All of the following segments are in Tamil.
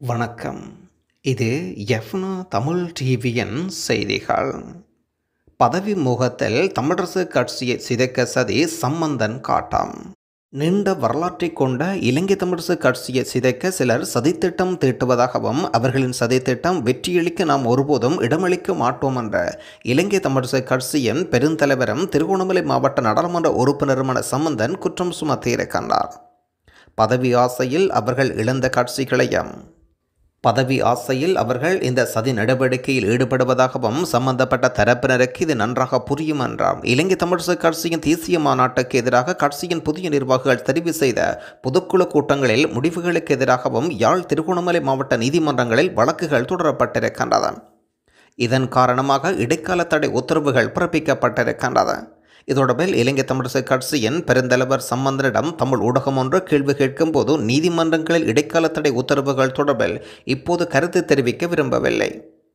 வணக்கம் இது எஃப்னா தமிழ் டிவியின் செய்திகள் பதவி மோகத்தில் தமிழரசு கட்சியை சிதைக்க சதி சம்பந்தன் காட்டம் நீண்ட வரலாற்றை கொண்ட இலங்கை தமிழரசு கட்சியை சிதைக்க சிலர் சதித்திட்டம் தீட்டுவதாகவும் அவர்களின் சதித்திட்டம் வெற்றியளிக்க நாம் ஒருபோதும் இடமளிக்க மாட்டோம் என்ற இலங்கை தமிழரசு கட்சியின் பெருந்தலைவரும் திருகோணமலை மாவட்ட நாடாளுமன்ற உறுப்பினருமான சம்பந்தன் குற்றம் சுமத்தியிருக்கின்றார் பதவி ஆசையில் அவர்கள் இழந்த கட்சிகளையும் பதவி ஆசையில் அவர்கள் இந்த சதி நடவடிக்கையில் ஈடுபடுவதாகவும் சம்பந்தப்பட்ட தரப்பினருக்கு இது நன்றாக புரியும் என்றார் இலங்கை தமிழரசு கட்சியின் தேசிய மாநாட்டுக்கு எதிராக கட்சியின் புதிய நிர்வாகிகள் தெரிவு செய்த பொதுக்குழு கூட்டங்களில் முடிவுகளுக்கு எதிராகவும் யாழ் திருகோணமலை மாவட்ட நீதிமன்றங்களில் வழக்குகள் தொடரப்பட்டிருக்கின்றன இதன் காரணமாக இடைக்கால தடை உத்தரவுகள் பிறப்பிக்கப்பட்டிருக்கின்றன இதோடபில் இலங்கை தமிழரசு கட்சியின் பெருந்தலைவர் சம்பந்தனிடம் தமிழ் ஊடகம் ஒன்று கேள்வி கேட்கும்போது நீதிமன்றங்களில் இடைக்கால தடை உத்தரவுகள் தொடர்பில் இப்போது கருத்து தெரிவிக்க விரும்பவில்லை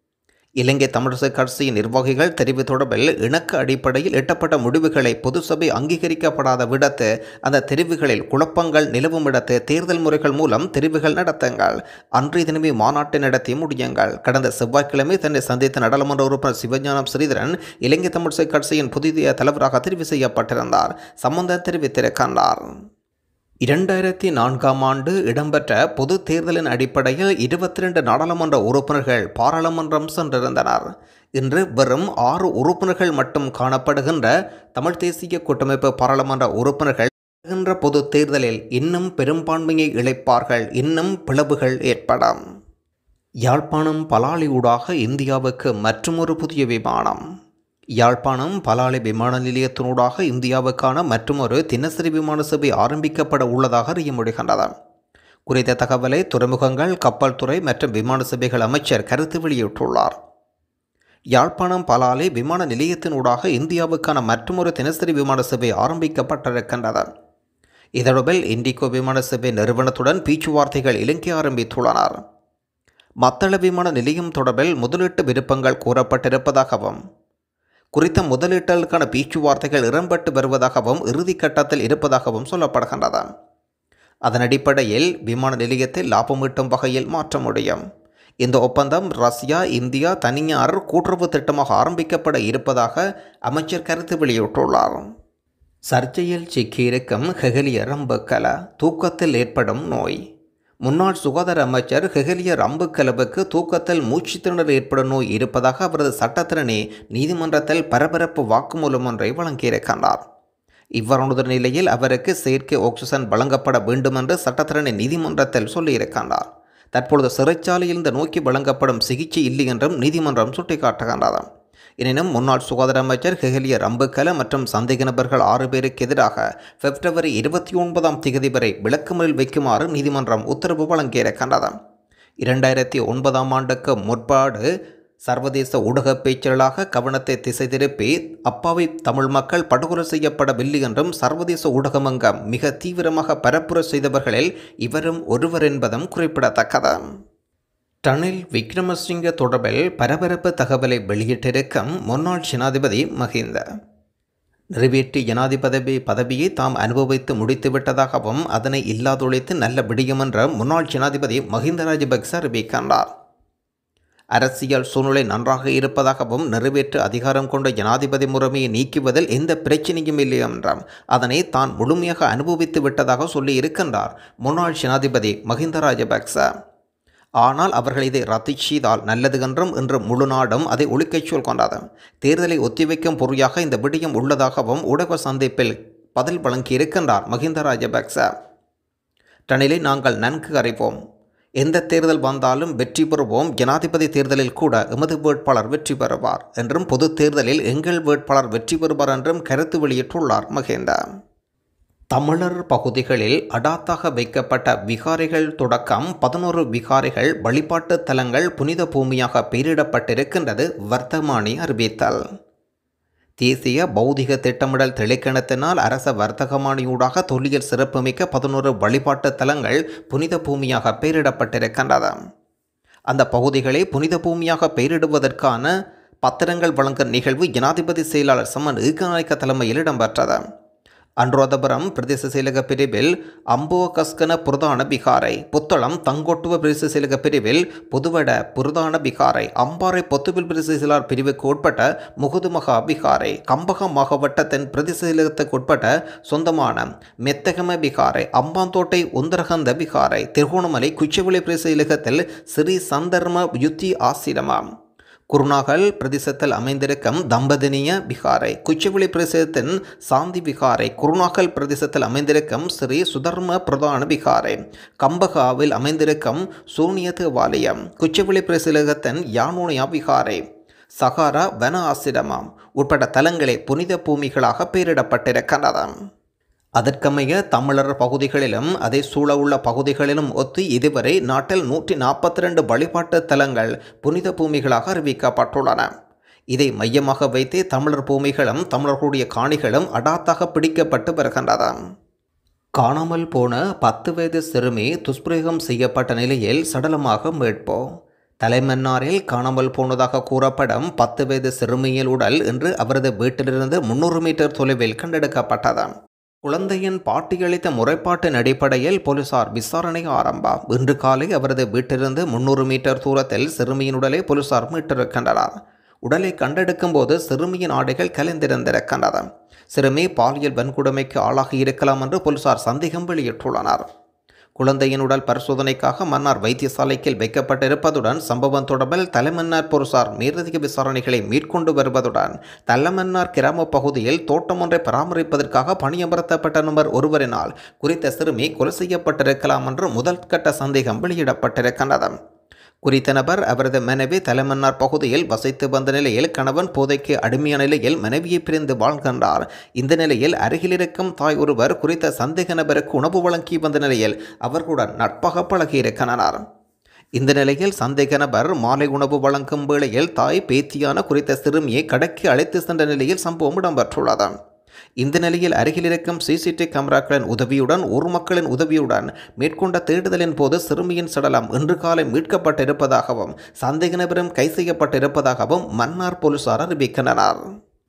இலங்கை தமிழரசு கட்சியின் நிர்வாகிகள் தெரிவு தொடர்பில் இணக்க அடிப்படையில் எட்டப்பட்ட முடிவுகளை பொது சபை அங்கீகரிக்கப்படாத விடத்து அந்த தெரிவுகளில் குழப்பங்கள் நிலவும் இடத்து தேர்தல் முறைகள் மூலம் தெரிவுகள் நடத்துங்கள் அன்றைய தினமே மாநாட்டை நடத்தி முடியுங்கள் கடந்த செவ்வாய்க்கிழமை தன்னை சந்தித்த நாடாளுமன்ற உறுப்பினர் சிவஞானம் ஸ்ரீதரன் இலங்கை தமிழரசு கட்சியின் புதிய தலைவராக தெரிவு செய்யப்பட்டிருந்தார் சம்பந்தம் தெரிவித்திருக்கின்றார் இரண்டாயிரத்தி நான்காம் ஆண்டு இடம்பெற்ற பொது தேர்தலின் அடிப்படையில் இருபத்தி ரெண்டு நாடாளுமன்ற உறுப்பினர்கள் பாராளுமன்றம் சென்றிருந்தனர் இன்று வெறும் ஆறு உறுப்பினர்கள் மட்டும் காணப்படுகின்ற தமிழ் தேசிய கூட்டமைப்பு பாராளுமன்ற உறுப்பினர்கள் வருகின்ற பொது தேர்தலில் இன்னும் பெரும்பான்மையை இழைப்பார்கள் இன்னும் பிளவுகள் ஏற்படும் யாழ்ப்பாணம் பலாலியூடாக இந்தியாவுக்கு மற்றுமொரு புதிய விமானம் யாழ்ப்பாணம் பலாலி விமான நிலையத்தினூடாக இந்தியாவுக்கான மற்றுமொரு தினசரி விமான சேவை ஆரம்பிக்கப்பட உள்ளதாக அறிய முடிகின்றது குறித்த தகவலை துறைமுகங்கள் கப்பல் துறை மற்றும் விமான சேவைகள் அமைச்சர் கருத்து வெளியிட்டுள்ளார் யாழ்ப்பாணம் பலாலி விமான நிலையத்தினூடாக இந்தியாவுக்கான மற்றுமொரு தினசரி விமான சேவை ஆரம்பிக்கப்பட்டிருக்கின்றது இதனுடன் இண்டிகோ விமான சேவை நிறுவனத்துடன் பேச்சுவார்த்தைகள் இலங்கை ஆரம்பித்துள்ளனர் மத்தள விமான நிலையம் தொடர்பில் முதலீட்டு விருப்பங்கள் கூறப்பட்டிருப்பதாகவும் குறித்த முதலீட்டலுக்கான பேச்சுவார்த்தைகள் இடம்பெற்று வருவதாகவும் இறுதி கட்டத்தில் இருப்பதாகவும் சொல்லப்படுகின்றது அதன் அடிப்படையில் விமான நிலையத்தை லாபம் ஈட்டும் வகையில் மாற்ற முடியும் இந்த ஒப்பந்தம் ரஷ்யா இந்தியா தனியார் கூட்டுறவு திட்டமாக ஆரம்பிக்கப்பட இருப்பதாக அமைச்சர் கருத்து வெளியிட்டுள்ளார் சர்ச்சையில் சிக்கியிருக்கும் ஹெகலிய ரம்புக்கல தூக்கத்தில் ஏற்படும் நோய் முன்னாள் சுகாதார அமைச்சர் ஹெகலிய ரம்புக்கலவுக்கு தூக்கத்தில் மூச்சு திணறல் ஏற்படும் நோய் இருப்பதாக அவரது சட்டத்திறனே நீதிமன்றத்தில் பரபரப்பு வாக்குமூலம் ஒன்றை வழங்கியிருக்கின்றார் இவ்வாறான நிலையில் அவருக்கு செயற்கை ஆக்சிஜன் வழங்கப்பட வேண்டும் என்று சட்டத்திறனை நீதிமன்றத்தில் சொல்லியிருக்கின்றார் தற்பொழுது சிறைச்சாலையில் இந்த நோக்கி வழங்கப்படும் சிகிச்சை இல்லை என்றும் நீதிமன்றம் சுட்டிக்காட்டுகின்றது எனினும் முன்னாள் சுகாதார அமைச்சர் ஹெகலிய ரம்புக்கல மற்றும் சந்தேக நபர்கள் ஆறு பேருக்கு எதிராக பிப்ரவரி இருபத்தி ஒன்பதாம் தேதி வரை விளக்குமுறையில் வைக்குமாறு நீதிமன்றம் உத்தரவு வழங்கியிருக்கின்றது இரண்டாயிரத்தி ஒன்பதாம் ஆண்டுக்கு முற்பாடு சர்வதேச ஊடக பேச்சாளராக கவனத்தை திசை திருப்பி அப்பாவி தமிழ் மக்கள் படுகொலை செய்யப்படவில்லை என்றும் சர்வதேச ஊடகமங்கம் மிக தீவிரமாக பரப்புரை செய்தவர்களில் இவரும் ஒருவர் என்பதும் குறிப்பிடத்தக்கது ரணில் விக்ரமசிங்க தொடர்பில் பரபரப்பு தகவலை வெளியிட்டிருக்கும் முன்னாள் ஜனாதிபதி மஹிந்த நிறைவேற்றி ஜனாதிபதி பதவியை தாம் அனுபவித்து முடித்துவிட்டதாகவும் அதனை இல்லாதொழித்து நல்ல விடியும் என்ற முன்னாள் ஜனாதிபதி மஹிந்த ராஜபக்ச அறிவிக்கின்றார் அரசியல் சூழ்நிலை நன்றாக இருப்பதாகவும் நிறைவேற்று அதிகாரம் கொண்ட ஜனாதிபதி முறைமையை நீக்குவதில் எந்த பிரச்சனையும் இல்லை என்றாம் அதனை தான் முழுமையாக அனுபவித்து விட்டதாக சொல்லி இருக்கின்றார் முன்னாள் ஜனாதிபதி மஹிந்த ராஜபக்ச ஆனால் அவர்கள் இதை ரத்து செய்தால் நல்லது என்றும் இன்று முழு நாடும் அதை ஒழிக்கச் சொல் கொண்டது தேர்தலை ஒத்திவைக்கும் பொறியாக இந்த விடயம் உள்ளதாகவும் ஊடக சந்திப்பில் பதில் வழங்கியிருக்கின்றார் மஹிந்த ராஜபக்ச ரணிலை நாங்கள் நன்கு அறிவோம் எந்த தேர்தல் வந்தாலும் வெற்றி பெறுவோம் ஜனாதிபதி தேர்தலில் கூட எமது வேட்பாளர் வெற்றி பெறுவார் என்றும் பொது தேர்தலில் எங்கள் வேட்பாளர் வெற்றி பெறுவார் என்றும் கருத்து வெளியிட்டுள்ளார் மகேந்தா தமிழர் பகுதிகளில் அடாத்தாக வைக்கப்பட்ட விகாரைகள் தொடக்கம் பதினோரு விகாரைகள் வழிபாட்டு தலங்கள் புனித பூமியாக பெயரிடப்பட்டிருக்கின்றது வர்த்தமானி அறிவித்தல் தேசிய பௌதிக திட்டமிடல் தெளிக்கணத்தினால் அரச வர்த்தகமானியூடாக தொல்லியல் சிறப்புமிக்க பதினோரு வழிபாட்டு தலங்கள் புனித பூமியாக பெயரிடப்பட்டிருக்கின்றது அந்த பகுதிகளை புனித பூமியாக பெயரிடுவதற்கான பத்திரங்கள் வழங்கும் நிகழ்வு ஜனாதிபதி செயலாளர் சமன் ஈகநாயக்க தலைமையில் இடம்பெற்றது அன்ரோதபுரம் பிரதேச செயலக பிரிவில் அம்போகஸ்கன புரதான பிகாரை புத்தளம் தங்கொட்டுவ பிரதேச செயலக பிரிவில் புதுவட புரதான பிகாரை அம்பாறை பொத்துவில் பிரதேச செயலாளர் பிரிவுக்கு உட்பட்ட முகுதுமகா பிகாரை கம்பகம் மாவட்டத்தின் பிரதேச செயலகத்துக்கு உட்பட்ட சொந்தமான மெத்தகம பிகாரை அம்பாந்தோட்டை உந்தரகந்த பிகாரை திருகோணமலை குச்சவெளி பிரதேச செயலகத்தில் ஸ்ரீ சந்தர்ம யுத்தி ஆசிரமம் குருநாகல் பிரதேசத்தில் அமைந்திருக்கும் தம்பதினிய பிகாரை குச்சிவிளி பிரதேசத்தின் சாந்தி பிகாரை குருநாகல் பிரதேசத்தில் அமைந்திருக்கும் ஸ்ரீ சுதர்ம பிரதான பிகாரை கம்பகாவில் அமைந்திருக்கும் சூனிய தேவாலயம் குச்சிவிளி பிரதேசத்தின் யானோனியா பிகாரை சகாரா வன ஆசிரமம் உட்பட தலங்களே புனித பூமிகளாக பெயரிடப்பட்டிருக்கின்றன அதற்கமைய தமிழர் பகுதிகளிலும் அதை சூழவுள்ள பகுதிகளிலும் ஒத்து இதுவரை நாட்டில் நூற்றி நாற்பத்தி ரெண்டு வழிபாட்டு தலங்கள் புனித பூமிகளாக அறிவிக்கப்பட்டுள்ளன இதை மையமாக வைத்தே தமிழர் பூமிகளும் தமிழர்களுடைய காணிகளும் அடாத்தாக பிடிக்கப்பட்டு வருகின்றன காணாமல் போன பத்து வயது சிறுமி துஷ்பிரயோகம் செய்யப்பட்ட நிலையில் சடலமாக மீட்போ தலைமன்னாரில் காணாமல் போனதாக கூறப்படும் பத்து வயது சிறுமியின் உடல் இன்று அவரது வீட்டிலிருந்து முன்னூறு மீட்டர் தொலைவில் கண்டெடுக்கப்பட்டது குழந்தையின் பாட்டியளித்த முறைப்பாட்டின் அடிப்படையில் போலீசார் விசாரணை ஆரம்பம் இன்று காலை அவரது வீட்டிலிருந்து முன்னூறு மீட்டர் தூரத்தில் சிறுமியின் உடலை போலீசார் மீட்டிருக்கின்றனர் உடலை கண்டெடுக்கும் போது சிறுமியின் ஆடைகள் கலைந்திருந்திருக்கின்றன சிறுமி பாலியல் வன்கொடுமைக்கு ஆளாகி இருக்கலாம் என்று போலீசார் சந்தேகம் வெளியிட்டுள்ளனர் குழந்தையின் உடல் பரிசோதனைக்காக மன்னார் வைத்தியசாலைக்கு வைக்கப்பட்டிருப்பதுடன் சம்பவம் தொடர்பில் தலைமன்னார் போலீசார் மேலதிக விசாரணைகளை மேற்கொண்டு வருவதுடன் தலைமன்னார் கிராம பகுதியில் தோட்டம் ஒன்றை பராமரிப்பதற்காக பணியமர்த்தப்பட்ட நபர் ஒருவரினால் குறித்த சிறுமி கொலை செய்யப்பட்டிருக்கலாம் என்று முதல் கட்ட சந்தேகம் வெளியிடப்பட்டிருக்கின்றது குறித்த நபர் அவரது மனைவி தலைமன்னார் பகுதியில் வசித்து வந்த நிலையில் கணவன் போதைக்கு அடிமையான நிலையில் மனைவியை பிரிந்து வாழ்கின்றார் இந்த நிலையில் அருகில் இருக்கும் தாய் ஒருவர் குறித்த சந்தேக நபருக்கு உணவு வழங்கி வந்த நிலையில் அவர்களுடன் நட்பாக பழகியிருக்கின்றனர் இந்த நிலையில் சந்தேக நபர் மாலை உணவு வழங்கும் வேளையில் தாய் பேத்தியான குறித்த சிறுமியை கடைக்கு அழைத்து சென்ற நிலையில் சம்பவம் இடம்பெற்றுள்ளது இந்த நிலையில் அருகில் இருக்கும் சிசிடிவி கேமராக்களின் உதவியுடன் ஊர் மக்களின் உதவியுடன் மேற்கொண்ட தேடுதலின் போது சிறுமியின் சடலம் இன்று காலை மீட்கப்பட்டிருப்பதாகவும் சந்தேக நபரும் கை செய்யப்பட்டிருப்பதாகவும் மன்னார் போலீசார் அறிவிக்கின்றனர்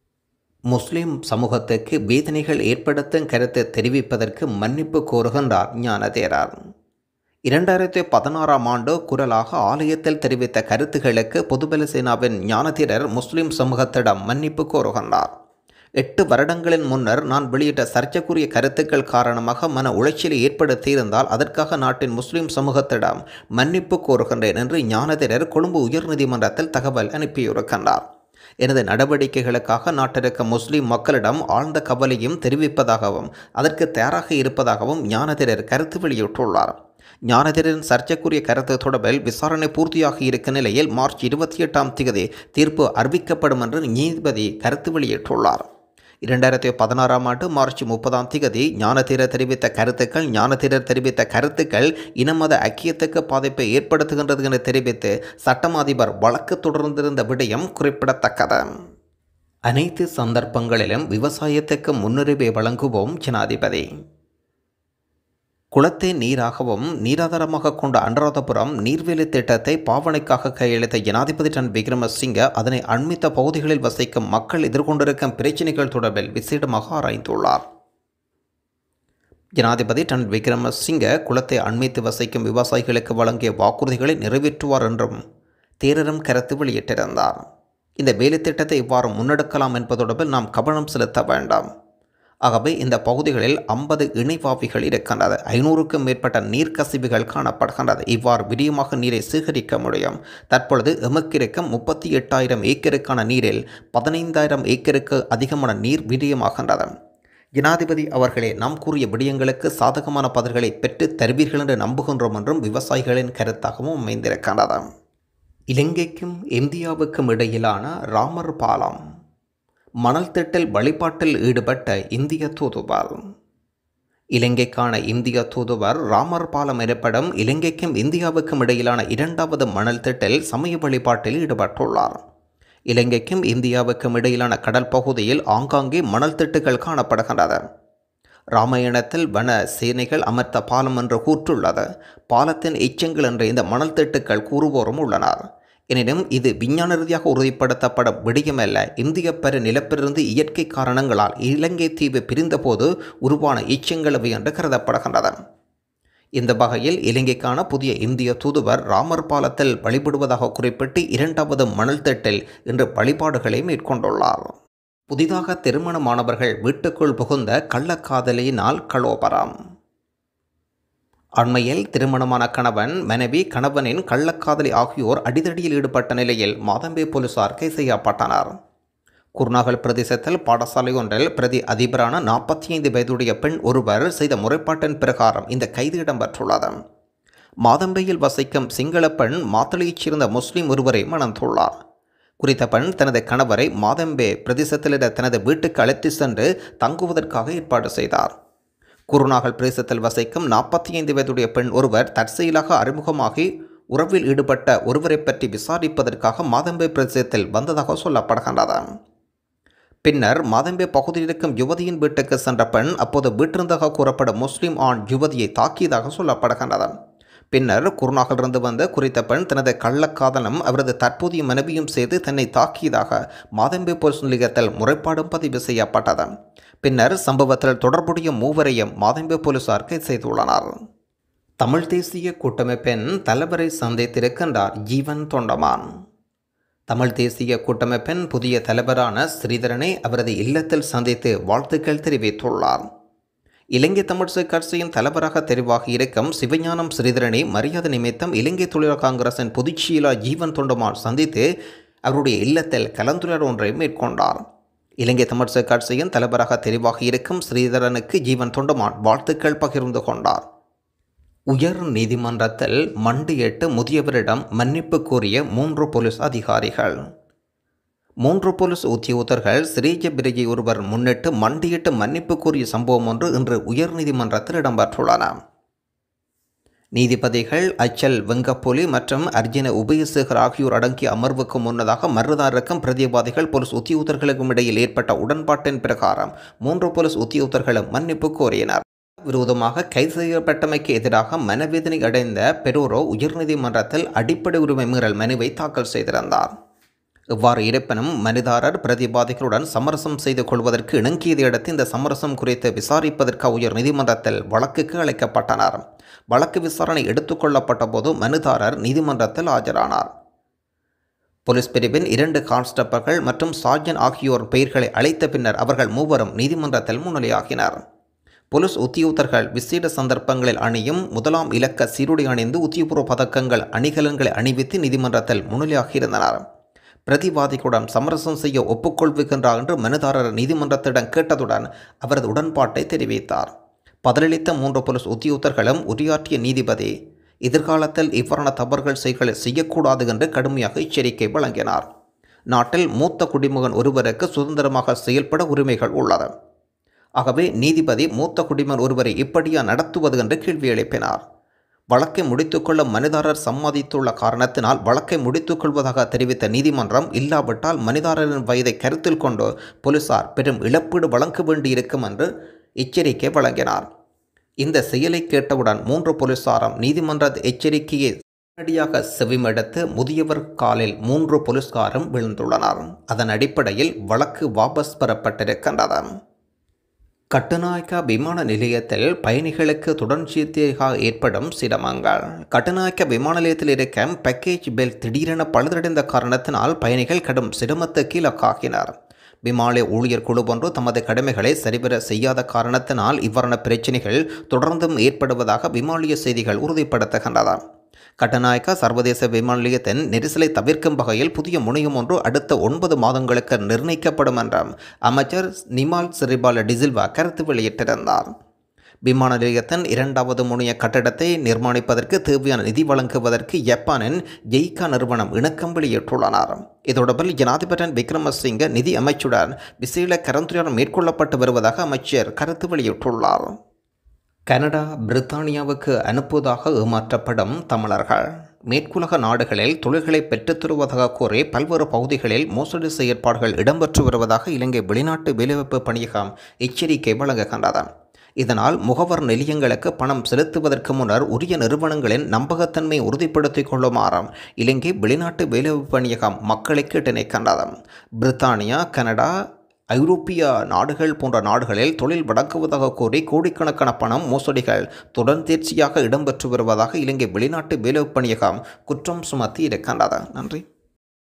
முஸ்லிம் சமூகத்துக்கு வேதனைகள் ஏற்படுத்தும் கருத்தை தெரிவிப்பதற்கு மன்னிப்பு கோருகின்றார் ஞானதேரார் இரண்டாயிரத்தி பதினாறாம் ஆண்டு குரலாக ஆலயத்தில் தெரிவித்த கருத்துகளுக்கு பொதுபல சேனாவின் ஞானதீரர் முஸ்லிம் சமூகத்திடம் மன்னிப்பு கோருகின்றார் எட்டு வருடங்களின் முன்னர் நான் வெளியிட்ட சர்ச்சைக்குரிய கருத்துக்கள் காரணமாக மன உளைச்சலை ஏற்படுத்தியிருந்தால் அதற்காக நாட்டின் முஸ்லிம் சமூகத்திடம் மன்னிப்பு கோருகின்றேன் என்று ஞானதேரர் கொழும்பு உயர்நீதிமன்றத்தில் தகவல் அனுப்பியிருக்கின்றார் எனது நடவடிக்கைகளுக்காக நாட்டிற்கு முஸ்லிம் மக்களிடம் ஆழ்ந்த கவலையும் தெரிவிப்பதாகவும் அதற்கு தயாராக இருப்பதாகவும் ஞானதேரர் கருத்து வெளியிட்டுள்ளார் ஞானதேரின் சர்ச்சைக்குரிய கருத்து தொடர்பில் விசாரணை பூர்த்தியாகி இருக்கும் நிலையில் மார்ச் இருபத்தி எட்டாம் தேதி தீர்ப்பு அறிவிக்கப்படும் என்று நீதிபதி கருத்து வெளியிட்டுள்ளார் இரண்டாயிரத்தி பதினாறாம் ஆண்டு மார்ச் முப்பதாம் தேதி ஞானதீரர் தெரிவித்த கருத்துக்கள் ஞானதீரர் தெரிவித்த கருத்துக்கள் இனமத ஐக்கியத்துக்கு பாதிப்பை ஏற்படுத்துகின்றது என தெரிவித்து சட்டம் அதிபர் வழக்கு தொடர்ந்திருந்த விடயம் குறிப்பிடத்தக்கது அனைத்து சந்தர்ப்பங்களிலும் விவசாயத்துக்கு முன்னுரிமை வழங்குவோம் ஜனாதிபதி குளத்தை நீராகவும் நீராதாரமாக கொண்ட அனுராதபுரம் நீர்வேலி திட்டத்தை பாவனைக்காக கையெழுத்த ஜனாதிபதி டன் விக்ரமசிங்க அதனை அண்மித்த பகுதிகளில் வசிக்கும் மக்கள் எதிர்கொண்டிருக்கும் பிரச்சினைகள் தொடர்பில் விசேடமாக ஆராய்ந்துள்ளார் ஜனாதிபதி டன் விக்ரமசிங்க குளத்தை அண்மித்து வசிக்கும் விவசாயிகளுக்கு வழங்கிய வாக்குறுதிகளை நிறைவேற்றுவார் என்றும் தேரரும் கருத்து வெளியிட்டிருந்தார் இந்த வேலை திட்டத்தை இவ்வாறு முன்னெடுக்கலாம் என்பது தொடர்பில் நாம் கவனம் செலுத்த வேண்டாம் ஆகவே இந்த பகுதிகளில் ஐம்பது இணைவாவிகள் இருக்கின்றது ஐநூறுக்கும் மேற்பட்ட நீர்க்கசிவுகள் காணப்படுகின்றது இவ்வாறு விரியமாக நீரை சேகரிக்க முடியும் தற்பொழுது எமக்கிருக்கும் முப்பத்தி எட்டாயிரம் ஏக்கருக்கான நீரில் பதினைந்தாயிரம் ஏக்கருக்கு அதிகமான நீர் விரியமாகின்றது ஜனாதிபதி அவர்களே நாம் கூறிய விடயங்களுக்கு சாதகமான பதில்களை பெற்று தருவீர்கள் என்று நம்புகின்றோம் என்றும் விவசாயிகளின் கருத்தாகவும் அமைந்திருக்கின்றது இலங்கைக்கும் இந்தியாவுக்கும் இடையிலான ராமர் பாலம் மணல் திட்டல் வழிபாட்டில் ஈடுபட்ட இந்திய தூதுவர் இலங்கைக்கான இந்திய தூதுவர் ராமர் பாலம் எனப்படும் இலங்கைக்கும் இந்தியாவுக்கும் இடையிலான இரண்டாவது மணல் திட்டல் சமய வழிபாட்டில் ஈடுபட்டுள்ளார் இலங்கைக்கும் இந்தியாவுக்கும் இடையிலான கடல் பகுதியில் ஆங்காங்கே மணல் திட்டுகள் காணப்படுகின்றது ராமாயணத்தில் வன சேனைகள் அமர்த்த பாலம் என்று கூற்றுள்ளது பாலத்தின் எச்சங்கள் என்ற இந்த மணல் திட்டுக்கள் கூறுவோரும் உள்ளனர் எனினும் இது விஞ்ஞான ரீதியாக உறுதிப்படுத்தப்படும் விடயமல்ல இந்திய பெரு நிலப்பிலிருந்து இயற்கை காரணங்களால் இலங்கை தீவு பிரிந்தபோது உருவான எச்சங்களவை என்று கருதப்படுகின்றது இந்த வகையில் இலங்கைக்கான புதிய இந்திய தூதுவர் ராமர் பாலத்தில் வழிபடுவதாக குறிப்பிட்டு இரண்டாவது மணல் திட்டில் இன்று வழிபாடுகளை மேற்கொண்டுள்ளார் புதிதாக திருமணமானவர்கள் வீட்டுக்குள் புகுந்த கள்ளக்காதலியினால் கலோபரம் அண்மையில் திருமணமான கணவன் மனைவி கணவனின் கள்ளக்காதலி ஆகியோர் அடிதடியில் ஈடுபட்ட நிலையில் மாதம்பே போலீசார் கைது செய்யப்பட்டனர் குருநாகல் பிரதேசத்தில் பாடசாலை ஒன்றில் பிரதி அதிபரான நாற்பத்தி ஐந்து வயதுடைய பெண் ஒருவர் செய்த முறைப்பாட்டின் பிரகாரம் இந்த கைது இடம்பெற்றுள்ளது மாதம்பையில் வசிக்கும் சிங்கள பெண் மாத்தளையைச் சேர்ந்த முஸ்லிம் ஒருவரை மணந்துள்ளார் குறித்த பெண் தனது கணவரை மாதம்பே பிரதேசத்தில் தனது வீட்டுக்கு அழைத்து சென்று தங்குவதற்காக ஏற்பாடு செய்தார் குருநாகல் பிரதேசத்தில் வசிக்கும் நாற்பத்தி ஐந்து வயதுடைய பெண் ஒருவர் தற்செயலாக அறிமுகமாகி உறவில் ஈடுபட்ட ஒருவரை பற்றி விசாரிப்பதற்காக மாதம்பே பிரதேசத்தில் வந்ததாக சொல்லப்படுகின்றது பின்னர் மாதம்பே பகுதியில் இருக்கும் யுவதியின் வீட்டுக்கு சென்ற பெண் அப்போது வீட்டிருந்ததாக கூறப்படும் முஸ்லிம் ஆண் யுவதியை தாக்கியதாக சொல்லப்படுகின்றது பின்னர் குருநாகலிருந்து வந்த குறித்த பெண் தனது கள்ளக்காதலும் அவரது தற்போதைய மனைவியும் சேர்த்து தன்னை தாக்கியதாக மாதம்பே போலீஸ் நிலையத்தில் முறைப்பாடும் பதிவு செய்யப்பட்டது பின்னர் சம்பவத்தில் தொடர்புடைய மூவரையும் மாதம்பே போலீசார் கைது செய்துள்ளனர் தமிழ் தேசிய கூட்டமைப்பின் தலைவரை சந்தித்திருக்கின்றார் ஜீவன் தொண்டமான் தமிழ் தேசிய கூட்டமைப்பின் புதிய தலைவரான ஸ்ரீதரனை அவரது இல்லத்தில் சந்தித்து வாழ்த்துக்கள் தெரிவித்துள்ளார் இலங்கை தமிழ்ச்சி கட்சியின் தலைவராக தெரிவாகி இருக்கும் சிவஞானம் ஸ்ரீதரனை மரியாதை நிமித்தம் இலங்கை தொழிலாளர் காங்கிரசின் பொதுச்செயலா ஜீவன் தொண்டமான் சந்தித்து அவருடைய இல்லத்தில் கலந்துரையாடல் ஒன்றை மேற்கொண்டார் இலங்கை தமிழ்ச்சி கட்சியின் தலைவராக தெரிவாகி இருக்கும் ஸ்ரீதரனுக்கு ஜீவன் தொண்டமான் வாழ்த்துக்கள் பகிர்ந்து கொண்டார் உயர் நீதிமன்றத்தில் மண்டியிட்டு முதியவரிடம் மன்னிப்பு கோரிய மூன்று போலீஸ் அதிகாரிகள் மூன்று போலீஸ் உத்தியோகத்தர்கள் சிரேஜ பிரிஜி ஒருவர் முன்னிட்டு மண்டியிட்டு மன்னிப்பு கோரிய சம்பவம் ஒன்று இன்று உயர்நீதிமன்றத்தில் இடம்பெற்றுள்ளன நீதிபதிகள் அச்சல் வெங்கப்பொலி மற்றும் அர்ஜுன உபயசேகர் ஆகியோர் அடங்கிய அமர்வுக்கு முன்னதாக மறுதாருக்கும் பிரதிவாதிகள் போலீஸ் உத்தியோகத்தர்களுக்கும் இடையில் ஏற்பட்ட உடன்பாட்டின் பிரகாரம் மூன்று போலீஸ் உத்தியோகத்தர்களும் மன்னிப்பு கோரினர் விரோதமாக கைது செய்யப்பட்டமைக்கு எதிராக மனவேதனை அடைந்த பெரோரோ உயர்நீதிமன்றத்தில் அடிப்படை உரிமை மீறல் மனுவை தாக்கல் செய்திருந்தார் இவ்வாறு இருப்பினும் மனிதாரர் பிரதிவாதிகளுடன் சமரசம் செய்து கொள்வதற்கு இணங்கியதை அடுத்து இந்த சமரசம் குறித்து விசாரிப்பதற்கு உயர் நீதிமன்றத்தில் வழக்குக்கு அழைக்கப்பட்டனர் வழக்கு விசாரணை எடுத்துக்கொள்ளப்பட்ட போது மனுதாரர் நீதிமன்றத்தில் ஆஜரானார் போலீஸ் பிரிவின் இரண்டு கான்ஸ்டபிள்கள் மற்றும் சார்ஜன் ஆகியோர் பெயர்களை அழைத்த பின்னர் அவர்கள் மூவரும் நீதிமன்றத்தில் முன்னிலையாகினர் போலீஸ் உத்தியோகத்தர்கள் விசேட சந்தர்ப்பங்களில் அணியும் முதலாம் இலக்க சீருடை அணிந்து உத்தியபூர்வ பதக்கங்கள் அணிகலன்களை அணிவித்து நீதிமன்றத்தில் முன்னிலையாகியிருந்தனர் பிரதிவாதிகளுடன் சமரசம் செய்ய ஒப்புக்கொள்வுகின்றார் என்று மனுதாரர் நீதிமன்றத்திடம் கேட்டதுடன் அவரது உடன்பாட்டை தெரிவித்தார் பதிலளித்த மூன்று போலீஸ் உத்தியோகத்தர்களும் உரையாற்றிய நீதிபதி எதிர்காலத்தில் இவ்வாறான தவறுகள் செய்களை செய்யக்கூடாது என்று கடுமையாக எச்சரிக்கை வழங்கினார் நாட்டில் மூத்த குடிமகன் ஒருவருக்கு சுதந்திரமாக செயல்பட உரிமைகள் உள்ளது ஆகவே நீதிபதி மூத்த குடிமகன் ஒருவரை இப்படியா நடத்துவது என்று கேள்வி எழுப்பினார் வழக்கை முடித்துக்கொள்ள மனிதாரர் சம்மதித்துள்ள காரணத்தினால் வழக்கை முடித்துக்கொள்வதாக தெரிவித்த நீதிமன்றம் இல்லாவிட்டால் மனிதாரரின் வயதை கருத்தில் கொண்டு போலீசார் பெரும் இழப்பீடு வழங்க வேண்டியிருக்கும் என்று எச்சரிக்கை வழங்கினார் இந்த செயலை கேட்டவுடன் மூன்று போலீசாரும் நீதிமன்ற எச்சரிக்கையை உடனடியாக செவிமடுத்து முதியவர் காலில் மூன்று போலீஸ்காரும் விழுந்துள்ளனர் அதன் அடிப்படையில் வழக்கு வாபஸ் பெறப்பட்டிருக்கின்றது கட்டுநாயக்கா விமான நிலையத்தில் பயணிகளுக்கு தொடர்ச்சியாக ஏற்படும் சிரமங்கள் கட்டுநாயக்க விமான நிலையத்தில் இருக்கும் பேக்கேஜ் பெல் திடீரென பழுதடைந்த காரணத்தினால் பயணிகள் கடும் சிரமத்துக்கு இலக்காகினர் விமான ஊழியர் குழு ஒன்று தமது கடமைகளை சரிவர செய்யாத காரணத்தினால் இவ்வாறான பிரச்சினைகள் தொடர்ந்தும் ஏற்படுவதாக விமானிய செய்திகள் உறுதிப்படுத்துகின்றன கட்டநாயக்கா சர்வதேச விமான நிலையத்தின் நெரிசலை தவிர்க்கும் வகையில் புதிய முனையம் ஒன்று அடுத்த ஒன்பது மாதங்களுக்கு நிர்ணயிக்கப்படும் என்றும் அமைச்சர் நிமால் சிறிபால டிசில்வா கருத்து வெளியிட்டிருந்தார் விமான நிலையத்தின் இரண்டாவது முனைய கட்டடத்தை நிர்மாணிப்பதற்கு தேவையான நிதி வழங்குவதற்கு ஜப்பானின் ஜெய்கா நிறுவனம் இணக்கம் வெளியிட்டுள்ளனர் இதோடபில் ஜனாதிபதி விக்ரமசிங்க நிதி அமைச்சுடன் விசேட கலந்துரையாடல் மேற்கொள்ளப்பட்டு வருவதாக அமைச்சர் கருத்து வெளியிட்டுள்ளார் கனடா பிரித்தானியாவுக்கு அனுப்புவதாக ஏமாற்றப்படும் தமிழர்கள் மேற்குலக நாடுகளில் தொழில்களை பெற்றுத் தருவதாக கூறி பல்வேறு பகுதிகளில் மோசடி செயற்பாடுகள் இடம்பெற்று வருவதாக இலங்கை வெளிநாட்டு வேலைவாய்ப்பு பணியகம் எச்சரிக்கை வழங்குகின்றது இதனால் முகவர் நிலையங்களுக்கு பணம் செலுத்துவதற்கு முன்னர் உரிய நிறுவனங்களின் நம்பகத்தன்மை உறுதிப்படுத்திக் கொள்ளுமாறும் இலங்கை வெளிநாட்டு வேலைவாய்ப்பு பணியகம் மக்களை கேட்டினைக்கின்றது பிரித்தானியா கனடா ஐரோப்பிய நாடுகள் போன்ற நாடுகளில் தொழில் வழங்குவதாக கூறி கோடிக்கணக்கான பணம் மோசடிகள் தொடர்ந்தேர்ச்சியாக இடம்பெற்று வருவதாக இலங்கை வெளிநாட்டு வேலைவாய்ப்பு பணியகம் குற்றம் சுமத்தி இருக்கின்றது நன்றி